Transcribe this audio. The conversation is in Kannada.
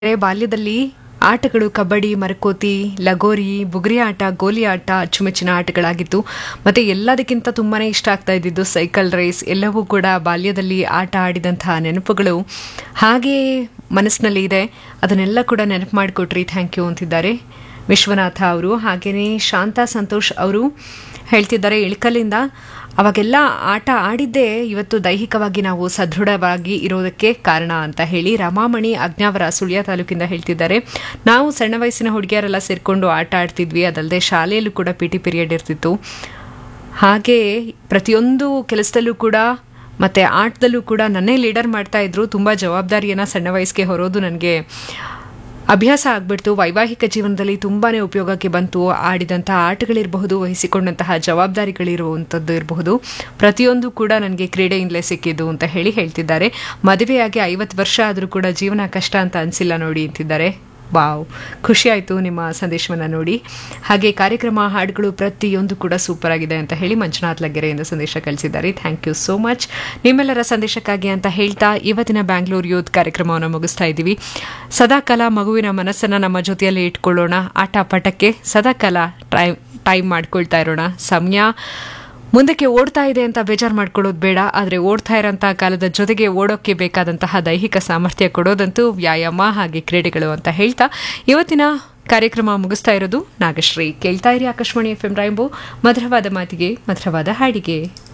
ಬಾಲ್ಯದಲ್ಲಿ ಆಟಗಳು ಕಬಡ್ಡಿ ಮರಕೋತಿ ಲಗೋರಿ ಬುಗುರಿ ಆಟ ಗೋಲಿ ಆಟ ಅಚ್ಚುಮೆಚ್ಚಿನ ಆಟಗಳಾಗಿತ್ತು ಮತ್ತೆ ಎಲ್ಲದಕ್ಕಿಂತ ತುಂಬಾನೇ ಇಷ್ಟ ಆಗ್ತಾ ಇದ್ದಿದ್ದು ಸೈಕಲ್ ರೇಸ್ ಎಲ್ಲವೂ ಕೂಡ ಬಾಲ್ಯದಲ್ಲಿ ಆಟ ಆಡಿದಂತಹ ನೆನಪುಗಳು ಹಾಗೇ ಮನಸ್ಸಿನಲ್ಲಿ ಇದೆ ಅದನ್ನೆಲ್ಲ ಕೂಡ ನೆನಪು ಮಾಡಿಕೊಟ್ರಿ ಥ್ಯಾಂಕ್ ಯು ಅಂತಿದ್ದಾರೆ ವಿಶ್ವನಾಥ ಅವರು ಹಾಗೆಯೇ ಶಾಂತಾ ಸಂತೋಷ್ ಅವರು ಹೇಳ್ತಿದ್ದಾರೆ ಇಳಕಲಿಂದ ಅವಾಗೆಲ್ಲ ಆಟ ಆಡಿದ್ದೇ ಇವತ್ತು ದೈಹಿಕವಾಗಿ ನಾವು ಸದೃಢವಾಗಿ ಇರೋದಕ್ಕೆ ಕಾರಣ ಅಂತ ಹೇಳಿ ರಮಾಮಣಿ ಅಜ್ಞಾವರ ಸುಳ್ಯ ತಾಲೂಕಿಂದ ಹೇಳ್ತಿದ್ದಾರೆ ನಾವು ಸಣ್ಣ ವಯಸ್ಸಿನ ಹುಡುಗಿಯರೆಲ್ಲ ಸೇರಿಕೊಂಡು ಆಟ ಆಡ್ತಿದ್ವಿ ಅದಲ್ಲದೆ ಶಾಲೆಯಲ್ಲೂ ಕೂಡ ಪಿ ಟಿ ಪೀರಿಯಡ್ ಇರ್ತಿತ್ತು ಹಾಗೆ ಪ್ರತಿಯೊಂದು ಕೆಲಸದಲ್ಲೂ ಕೂಡ ಮತ್ತು ಆಟದಲ್ಲೂ ಕೂಡ ನನ್ನೇ ಲೀಡರ್ ಮಾಡ್ತಾ ಇದ್ರು ತುಂಬ ಜವಾಬ್ದಾರಿಯನ್ನು ಸಣ್ಣ ವಯಸ್ಸಿಗೆ ಹೊರೋದು ನನಗೆ ಅಭ್ಯಾಸ ಆಗ್ಬಿಡ್ತು ವೈವಾಹಿಕ ಜೀವನದಲ್ಲಿ ತುಂಬಾನೇ ಉಪಯೋಗಕ್ಕೆ ಬಂತು ಆಡಿದಂಥ ಆಟಗಳಿರಬಹುದು ವಹಿಸಿಕೊಂಡಂತಹ ಜವಾಬ್ದಾರಿಗಳಿರುವಂಥದ್ದು ಇರಬಹುದು ಪ್ರತಿಯೊಂದು ಕೂಡ ನನಗೆ ಕ್ರೀಡೆಯಿಂದಲೇ ಸಿಕ್ಕಿದ್ದು ಅಂತ ಹೇಳಿ ಹೇಳ್ತಿದ್ದಾರೆ ಮದುವೆಯಾಗಿ ಐವತ್ತು ವರ್ಷ ಆದರೂ ಕೂಡ ಜೀವನ ಕಷ್ಟ ಅಂತ ಅನಿಸಿಲ್ಲ ನೋಡಿ ಅಂತಿದ್ದಾರೆ ವಾವ್ ಖುಷಿ ಆಯಿತು ನಿಮ್ಮ ಸಂದೇಶವನ್ನು ನೋಡಿ ಹಾಗೆ ಕಾರ್ಯಕ್ರಮ ಹಾಡುಗಳು ಪ್ರತಿಯೊಂದು ಕೂಡ ಸೂಪರ್ ಆಗಿದೆ ಅಂತ ಹೇಳಿ ಮಂಜುನಾಥ್ ಲಗ್ಗೆರೆಯಿಂದ ಸಂದೇಶ ಕಳಿಸಿದ್ದಾರೆ ಥ್ಯಾಂಕ್ ಯು ಸೋ ಮಚ್ ನಿಮ್ಮೆಲ್ಲರ ಸಂದೇಶಕ್ಕಾಗಿ ಅಂತ ಹೇಳ್ತಾ ಇವತ್ತಿನ ಬ್ಯಾಂಗ್ಳೂರ್ ಯೂತ್ ಕಾರ್ಯಕ್ರಮವನ್ನು ಮುಗಿಸ್ತಾ ಇದ್ದೀವಿ ಸದಾಕಾಲ ಮಗುವಿನ ಮನಸ್ಸನ್ನು ನಮ್ಮ ಜೊತೆಯಲ್ಲಿ ಇಟ್ಕೊಳ್ಳೋಣ ಆಟ ಪಾಠಕ್ಕೆ ಸದಾಕಾಲ ಟೈಮ್ ಟೈಮ್ ಮಾಡ್ಕೊಳ್ತಾ ಇರೋಣ ಸಮಯ ಮುಂದಕ್ಕೆ ಓಡ್ತಾ ಇದೆ ಅಂತ ಬೇಜಾರು ಮಾಡ್ಕೊಳ್ಳೋದು ಬೇಡ ಆದರೆ ಓಡ್ತಾ ಇರೋಂಥ ಕಾಲದ ಜೊತೆಗೆ ಓಡೋಕ್ಕೆ ಬೇಕಾದಂತಹ ದೈಹಿಕ ಸಾಮರ್ಥ್ಯ ಕೊಡೋದಂತೂ ವ್ಯಾಯಾಮ ಹಾಗೆ ಕ್ರೀಡೆಗಳು ಅಂತ ಹೇಳ್ತಾ ಇವತ್ತಿನ ಕಾರ್ಯಕ್ರಮ ಮುಗಿಸ್ತಾ ಇರೋದು ನಾಗಶ್ರೀ ಕೇಳ್ತಾ ಇರಿ ಆಕಾಶವಾಣಿ ಎಫ್ ಎಂ ರಾಯಂಬು ಮಧುರವಾದ ಮಾತಿಗೆ ಮಧುರವಾದ ಹಾಡಿಗೆ